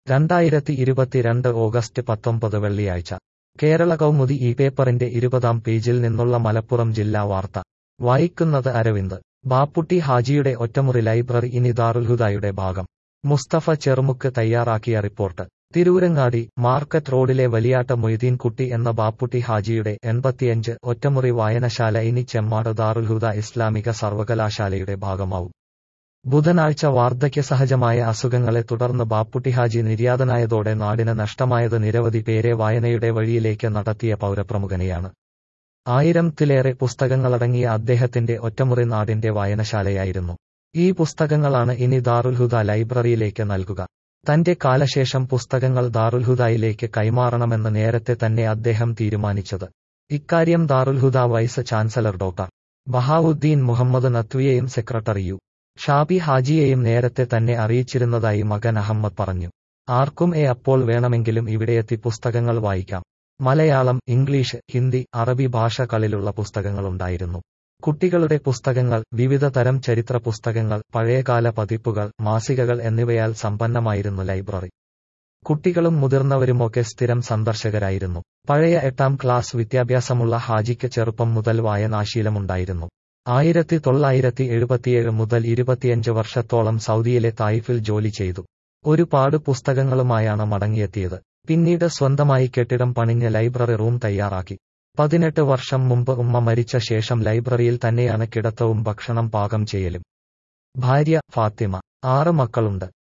രണ്ടായിരത്തി ഇരുപത്തിരണ്ട് ഓഗസ്റ്റ് പത്തൊമ്പത് വെള്ളിയാഴ്ച കേരള കൗമുദി ഈ പേപ്പറിന്റെ ഇരുപതാം പേജിൽ നിന്നുള്ള മലപ്പുറം ജില്ലാ വാർത്ത വായിക്കുന്നത് അരവിന്ദ് ബാപ്പുട്ടി ഹാജിയുടെ ഒറ്റമുറി ലൈബ്രറി ഇനി ദാറുൽഹുദായുടെ ഭാഗം മുസ്തഫ ചെറുമുക്ക് തയ്യാറാക്കിയ റിപ്പോർട്ട് തിരൂരങ്ങാടി മാർക്കറ്റ് റോഡിലെ വലിയാട്ട മൊയ്തീൻ കുട്ടി എന്ന ബാപ്പുട്ടി ഹാജിയുടെ എൺപത്തിയഞ്ച് ഒറ്റമുറി വായനശാല ഇനി ചെമ്മാട് ദാറുൽഹുദ ഇസ്ലാമിക സർവകലാശാലയുടെ ഭാഗമാവും ബുധനാഴ്ച വാർദ്ധക്യസഹജമായ അസുഖങ്ങളെ തുടർന്ന് ബാപ്പുട്ടി ഹാജി നിര്യാതനായതോടെ നാടിന് നഷ്ടമായത് നിരവധി പേരെ വായനയുടെ വഴിയിലേക്ക് നടത്തിയ പൗരപ്രമുഖനെയാണ് ആയിരത്തിലേറെ പുസ്തകങ്ങളടങ്ങിയ അദ്ദേഹത്തിന്റെ ഒറ്റമുറി നാടിന്റെ വായനശാലയായിരുന്നു ഈ പുസ്തകങ്ങളാണ് ഇനി ദാറുൽഹുദ ലൈബ്രറിയിലേക്ക് നൽകുക തന്റെ കാലശേഷം പുസ്തകങ്ങൾ ദാറുൽഹുദയിലേക്ക് കൈമാറണമെന്ന് നേരത്തെ തന്നെ അദ്ദേഹം തീരുമാനിച്ചത് ഇക്കാര്യം Darulhuda vice chancellor doctor Bahauddeen Muhammed നത്വിയെയും സെക്രട്ടറി യു ഷാബി ഹാജിയെയും നേരത്തെ തന്നെ അറിയിച്ചിരുന്നതായി മകൻ അഹമ്മദ് പറഞ്ഞു ആർക്കും എ അപ്പോൾ വേണമെങ്കിലും ഇവിടെയെത്തി പുസ്തകങ്ങൾ വായിക്കാം മലയാളം ഇംഗ്ലീഷ് ഹിന്ദി അറബി ഭാഷകളിലുള്ള പുസ്തകങ്ങളുണ്ടായിരുന്നു കുട്ടികളുടെ പുസ്തകങ്ങൾ വിവിധ തരം ചരിത്ര പുസ്തകങ്ങൾ പഴയകാല പതിപ്പുകൾ മാസികകൾ എന്നിവയാൽ സമ്പന്നമായിരുന്നു ലൈബ്രറി കുട്ടികളും മുതിർന്നവരുമൊക്കെ സ്ഥിരം സന്ദർശകരായിരുന്നു പഴയ എട്ടാം ക്ലാസ് വിദ്യാഭ്യാസമുള്ള ഹാജിക്ക് ചെറുപ്പം മുതൽ വായനാശീലമുണ്ടായിരുന്നു ആയിരത്തി തൊള്ളായിരത്തി എഴുപത്തിയേഴ് മുതൽ ഇരുപത്തിയഞ്ച് വർഷത്തോളം സൗദിയിലെ തായിഫിൽ ജോലി ചെയ്തു ഒരുപാട് പുസ്തകങ്ങളുമായാണ് മടങ്ങിയെത്തിയത് പിന്നീട് സ്വന്തമായി കെട്ടിടം പണിഞ്ഞ് ലൈബ്രറി റൂം തയ്യാറാക്കി പതിനെട്ട് വർഷം മുമ്പ് ഉമ്മ മരിച്ച ശേഷം ലൈബ്രറിയിൽ തന്നെയാണ് കിടത്തവും ഭക്ഷണം പാകം ചെയ്യലും ഭാര്യ ഫാത്തിമ ആറ് മക്കളുണ്ട്